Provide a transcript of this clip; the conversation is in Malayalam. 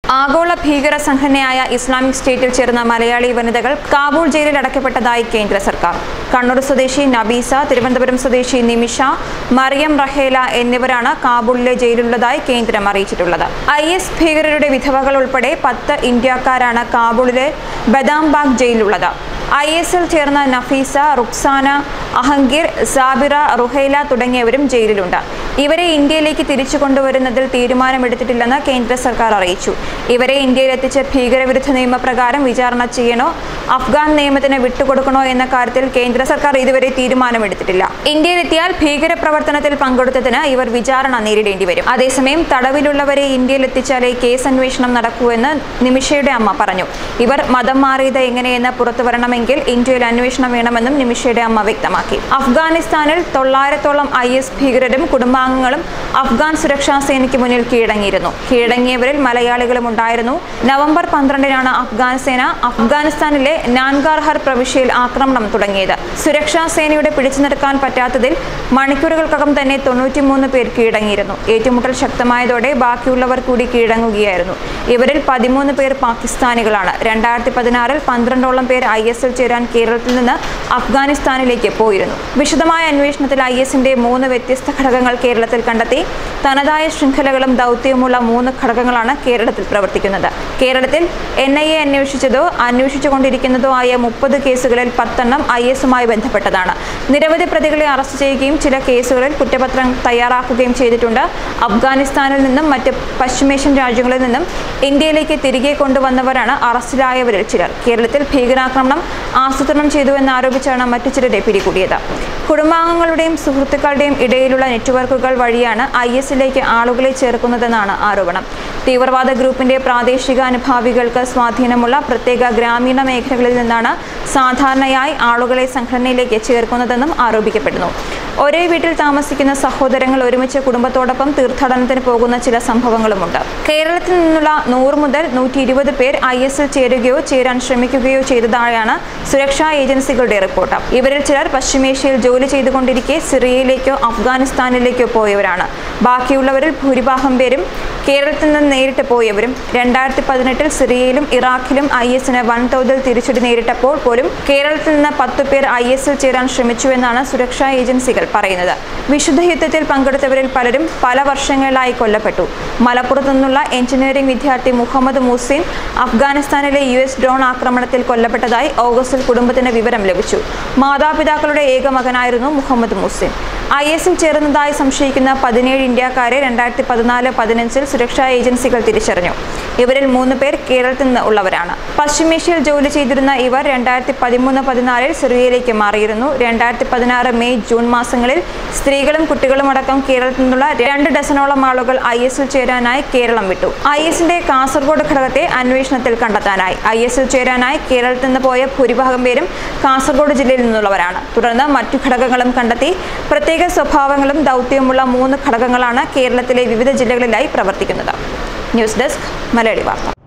ആഗോള ഭീകര സംഘടനയായ ഇസ്ലാമിക് സ്റ്റേറ്റിൽ ചേർന്ന മലയാളി വനിതകൾ കാബൂൾ ജയിലിൽ അടയ്ക്കപ്പെട്ടതായി കേന്ദ്ര സർക്കാർ കണ്ണൂർ സ്വദേശി നബീസ തിരുവനന്തപുരം സ്വദേശി നിമിഷ മറിയം റഹേല എന്നിവരാണ് കാബൂളിലെ ജയിലിലുള്ളതായി കേന്ദ്രം അറിയിച്ചിട്ടുള്ളത് ഐ എസ് ഭീകരരുടെ വിധവകൾ ഉൾപ്പെടെ പത്ത് ഇന്ത്യക്കാരാണ് കാബൂളിലെ ബദാംബാഗ് ജയിലിലുള്ളത് ഐ എസ് എൽ ചേർന്ന നഫീസ റുക്സാന അഹങ്കീർ സാബിറ റുഹൈല തുടങ്ങിയവരും ജയിലിലുണ്ട് ഇവരെ ഇന്ത്യയിലേക്ക് തിരിച്ചു കൊണ്ടുവരുന്നതിൽ തീരുമാനമെടുത്തിട്ടില്ലെന്ന് കേന്ദ്ര സർക്കാർ അറിയിച്ചു ഇവരെ ഇന്ത്യയിലെത്തിച്ച് ഭീകരവിരുദ്ധ നിയമപ്രകാരം വിചാരണ ചെയ്യണോ അഫ്ഗാൻ നിയമത്തിന് വിട്ടുകൊടുക്കണോ എന്ന കാര്യത്തിൽ കേന്ദ്ര സർക്കാർ ഇതുവരെ തീരുമാനമെടുത്തിട്ടില്ല ഇന്ത്യയിലെത്തിയാൽ ഭീകരപ്രവർത്തനത്തിൽ പങ്കെടുത്തതിന് ഇവർ വിചാരണ നേരിടേണ്ടി വരും അതേസമയം തടവിലുള്ളവരെ ഇന്ത്യയിലെത്തിച്ചാലേ കേസ് അന്വേഷണം നടക്കൂ എന്ന് നിമിഷയുടെ അമ്മ പറഞ്ഞു ഇവർ മതം മാറിയത് എങ്ങനെയെന്ന് പുറത്തു വരണമെങ്കിൽ ഇന്ത്യയിൽ അന്വേഷണം വേണമെന്നും നിമിഷയുടെ അമ്മ വ്യക്തമാക്കി അഫ്ഗാനിസ്ഥാനിൽ തൊള്ളായിരത്തോളം ഐ എസ് ഭീകരരും കുടുംബാംഗങ്ങളും അഫ്ഗാൻ സുരക്ഷാ സേനയ്ക്ക് മുന്നിൽ കീഴടങ്ങിയിരുന്നു കീഴടങ്ങിയവരിൽ മലയാളികളും ഉണ്ടായിരുന്നു നവംബർ പന്ത്രണ്ടിനാണ് അഫ്ഗാൻ സേന അഫ്ഗാനിസ്ഥാനിലെ നാൻഗാർഹർ പ്രവിശ്യയിൽ ആക്രമണം തുടങ്ങിയത് സുരക്ഷാ സേനയുടെ പിടിച്ചു നിർത്താൻ പറ്റാത്തതിൽ മണിക്കൂറുകൾക്കകം തന്നെ തൊണ്ണൂറ്റിമൂന്ന് പേർ കീഴടങ്ങിയിരുന്നു ഏറ്റുമുട്ടൽ ശക്തമായതോടെ ബാക്കിയുള്ളവർ കൂടി കീഴടങ്ങുകയായിരുന്നു ഇവരിൽ പതിമൂന്ന് പേർ പാകിസ്ഥാനികളാണ് രണ്ടായിരത്തി പതിനാറിൽ പന്ത്രണ്ടോളം പേർ ഐ എസ് എൽ ചേരാൻ കേരളത്തിൽ നിന്ന് അഫ്ഗാനിസ്ഥാനിലേക്ക് പോയിരുന്നു വിശദമായ അന്വേഷണത്തിൽ ഐ എസിന്റെ മൂന്ന് വ്യത്യസ്ത ഘടകങ്ങൾ കേരളത്തിൽ കണ്ടെത്തി തനതായ ശൃംഖലകളും ദൗത്യവുമുള്ള മൂന്ന് ഘടകങ്ങളാണ് കേരളത്തിൽ പ്രവർത്തിക്കുന്നത് കേരളത്തിൽ എൻ ഐ എ അന്വേഷിച്ചതോ അന്വേഷിച്ചുകൊണ്ടിരിക്കുന്നതോ ആയ മുപ്പത് കേസുകളിൽ പത്തെണ്ണം ഐ എസുമായി ബന്ധപ്പെട്ടതാണ് നിരവധി പ്രതികളെ അറസ്റ്റ് ചെയ്യുകയും ചില കേസുകളിൽ കുറ്റപത്രം തയ്യാറാക്കുകയും ചെയ്തിട്ടുണ്ട് അഫ്ഗാനിസ്ഥാനിൽ നിന്നും മറ്റ് പശ്ചിമേഷ്യൻ രാജ്യങ്ങളിൽ നിന്നും ഇന്ത്യയിലേക്ക് തിരികെ കൊണ്ടുവന്നവരാണ് അറസ്റ്റിലായവരിൽ ചിലർ കേരളത്തിൽ ഭീകരാക്രമണം ആസൂത്രണം ചെയ്തു എന്നാരോപിച്ചാണ് മറ്റു ചിലരെ പിടികൂടിയത് കുടുംബാംഗങ്ങളുടെയും സുഹൃത്തുക്കളുടെയും ഇടയിലുള്ള നെറ്റ്വർക്കുകൾ വഴിയാണ് ഐ എസിലേക്ക് ആളുകളെ ചേർക്കുന്നതെന്നാണ് ആരോപണം തീവ്രവാദ ഗ്രൂപ്പിന്റെ പ്രാദേശിക അനുഭാവികൾക്ക് സ്വാധീനമുള്ള പ്രത്യേക ഗ്രാമീണ മേഖലകളിൽ നിന്നാണ് സാധാരണയായി ആളുകളെ സംഘടനയിലേക്ക് ചേർക്കുന്നതെന്നും ആരോപിക്കപ്പെടുന്നു ഒരേ വീട്ടിൽ താമസിക്കുന്ന സഹോദരങ്ങൾ ഒരുമിച്ച് കുടുംബത്തോടൊപ്പം തീർത്ഥാടനത്തിന് പോകുന്ന ചില സംഭവങ്ങളുമുണ്ട് കേരളത്തിൽ നിന്നുള്ള നൂറ് മുതൽ നൂറ്റി ഇരുപത് പേർ ഐ എസിൽ ചേരുകയോ ചേരാൻ ശ്രമിക്കുകയോ ചെയ്തതായാണ് സുരക്ഷാ ഏജൻസികളുടെ റിപ്പോർട്ട് ഇവരിൽ ചിലർ പശ്ചിമേഷ്യയിൽ ജോലി ചെയ്തുകൊണ്ടിരിക്കെ സിറിയയിലേക്കോ അഫ്ഗാനിസ്ഥാനിലേക്കോ പോയവരാണ് ബാക്കിയുള്ളവരിൽ ഭൂരിഭാഗം പേരും കേരളത്തിൽ നിന്ന് നേരിട്ട് പോയവരും രണ്ടായിരത്തി പതിനെട്ടിൽ സിറിയയിലും ഇറാഖിലും ഐ എസിന് വൻതോതിൽ തിരിച്ചടി നേരിട്ടപ്പോൾ പോലും കേരളത്തിൽ നിന്ന് പത്തു പേർ ഐ എസിൽ ചേരാൻ ശ്രമിച്ചുവെന്നാണ് സുരക്ഷാ ഏജൻസികൾ പറയുന്നത് വിശുദ്ധ യുദ്ധത്തിൽ പങ്കെടുത്തവരിൽ പലരും പല വർഷങ്ങളിലായി കൊല്ലപ്പെട്ടു മലപ്പുറത്തു നിന്നുള്ള എഞ്ചിനീയറിംഗ് വിദ്യാർത്ഥി മുഹമ്മദ് മുസീൻ അഫ്ഗാനിസ്ഥാനിലെ യു എസ് ഡ്രോൺ ആക്രമണത്തിൽ കൊല്ലപ്പെട്ടതായി ഓഗസ്റ്റിൽ കുടുംബത്തിന് വിവരം ലഭിച്ചു മാതാപിതാക്കളുടെ ഏക മകനായിരുന്നു മുഹമ്മദ് മുസീൻ ഐ എസിൽ ചേർന്നതായി സംശയിക്കുന്ന പതിനേഴ് ഇന്ത്യക്കാരെ രണ്ടായിരത്തി പതിനാല് പതിനഞ്ചിൽ സുരക്ഷാ ഏജൻസികൾ തിരിച്ചറിഞ്ഞു ഇവരിൽ മൂന്ന് പേർ കേരളത്തിൽ നിന്ന് ഉള്ളവരാണ് പശ്ചിമേഷ്യയിൽ ജോലി ചെയ്തിരുന്ന ഇവർ രണ്ടായിരത്തി പതിമൂന്ന് പതിനാലിൽ സിറിയയിലേക്ക് മാറിയിരുന്നു രണ്ടായിരത്തി പതിനാറ് മെയ് ജൂൺ മാസങ്ങളിൽ സ്ത്രീകളും കുട്ടികളും അടക്കം കേരളത്തിൽ നിന്നുള്ള രണ്ട് ഡസനോളം ആളുകൾ ഐ എസിൽ ചേരാനായി കേരളം വിട്ടു ഐ എസിന്റെ കാസർഗോഡ് ഘടകത്തെ അന്വേഷണത്തിൽ കണ്ടെത്താനായി ഐ എസിൽ ചേരാനായി കേരളത്തിൽ നിന്ന് പോയ ഭൂരിഭാഗം പേരും കാസർഗോഡ് ജില്ലയിൽ നിന്നുള്ളവരാണ് തുടർന്ന് മറ്റു ഘടകങ്ങളും കണ്ടെത്തി പ്രത്യേക സ്വഭാവങ്ങളും ദൗത്യവുമുള്ള മൂന്ന് ഘടകങ്ങളാണ് കേരളത്തിലെ വിവിധ ജില്ലകളിലായി പ്രവർത്തിക്കുന്നത് ന്യൂസ് ഡെസ്ക് മലയാളി വാർത്ത